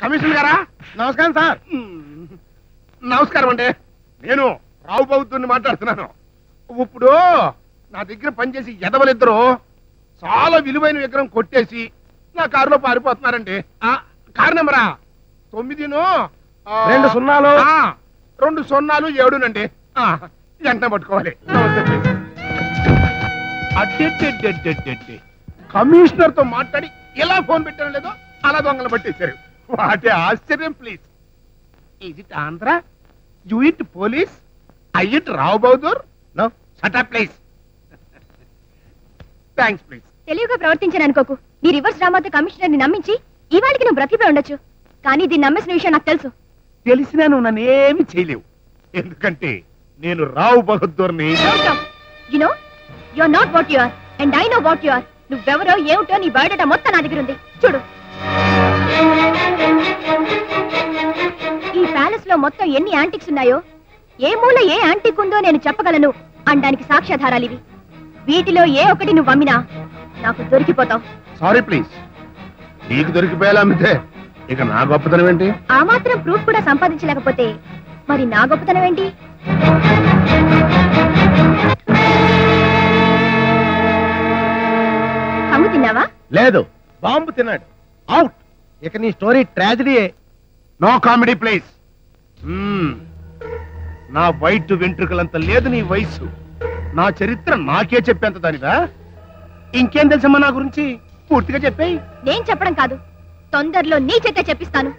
Commissioner గారా నమస్కారం sir మ్మ్. నమస్కారం అండి నేను రావు బౌద్ధుని మాట్లాడుతున్నాను ఇప్పుడు నా దగ్గర పనిచేసి ఎదవలిద్దరు చాలా విలువైన విగ్రహం కొట్టేసి నా కారులో పారిపోతున్నారండి ఆ, కారు నెంబరా తొమ్మిదిను ఆ, రెండు సున్నాలు. ఆ, రెండు సున్నాలు ఏడునండి ఆ, వెంటనే పట్టుకోవాలి నమస్తే ప్లీజ్. అడ్డెడ్డెడ్డెడ్డెడ్డెడ్డె. కమిషనర్ తో మాట్లాడి ఎలా ఫోన్ పెట్టారో లేదో అలా దొంగలు పట్టేశారు వాటి ఆశ్చర్యం please is it Andhra you it police I it Rao Bahadur no shut up please thanks please తెలివిగా ప్రవర్తించాను అనుకోకు నీ రివర్స్ డ్రామాతో కమిషనర్ ని నమ్మించి ఇవాళకి నువ్వు బ్రతికిపోయి ఉండొచ్చు కానీ దీన్ని నమ్మేసిన విషయం నాకు తెలుసు తెలిసినా నువ్వు నన్ను ఏమి చేయలేవు ఎందుకంటే నేను రావు బహదూర్ని you know you are not what you are and I know what you are నువ్వెవరో ఏమిటో నీ బయోడేటా మొత్తం నా దగ్గర ఉంది చూడు ఈ ప్యాలెస్ లో మొత్తం ఎన్ని యాంటిక్స్ ఉన్నాయో ఏ మూల ఏ యాంటిక్ ఉందో నేను చెప్పగలను అనడానికి సాక్ష్యాధారాలు ఇవి వీటిలో ఏ ఒకటి నువ్వు అమ్మినా నాకు దొరికిపోతావు సారీ ప్లీజ్ నీకు దొరికిపోయేలా అమ్మితే ఇక నా గొప్పతనం ఏంటి ఆ మాత్రం ప్రూఫ్ కూడా సంపాదించలేకపోతే మరి నా గొప్పతనం ఏంటి హంగు తిన్నావా లేదు బాంబు తిన్నాడు అవుట్ ఇక నీ స్టోరీ ట్రాజడీయే నో కామెడీ ప్లీజ్ నా వైట్ వెంట్రుకలంత లేదు నీ వయసు నా చరిత్ర నాకే చెప్పేంత దానివా ఇంకేం తెలుసమ్మా నా గురించి పూర్తిగా చెప్పేయి నేను చెప్పడం కాదు తొందరలో నీ చేతే చెప్పిస్తాను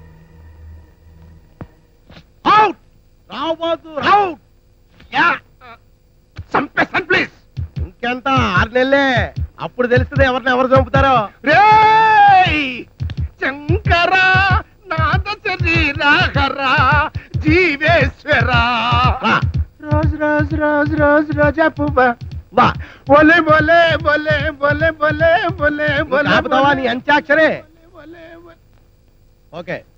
అవుట్ రావద్దు అవుట్ యా చంపేస్తాను ప్లీజ్ ఇంకెంత ఆరు నెలలే అప్పుడు తెలుస్తుంది ఎవరిని ఎవరు చంపుతారో రేయ్ శంకర నాద శరీరాహర జీవేశ్వర రా. రోజ్ రోజ్ రోజ్ రోజ్ రోజా పువ్వ వా బోలే బోలే బోలే బోలే బోలే బోలే నువ్వు బోలే ఆపుతావా నీ అంత్యాక్షరే బోలే బోలే ఓకే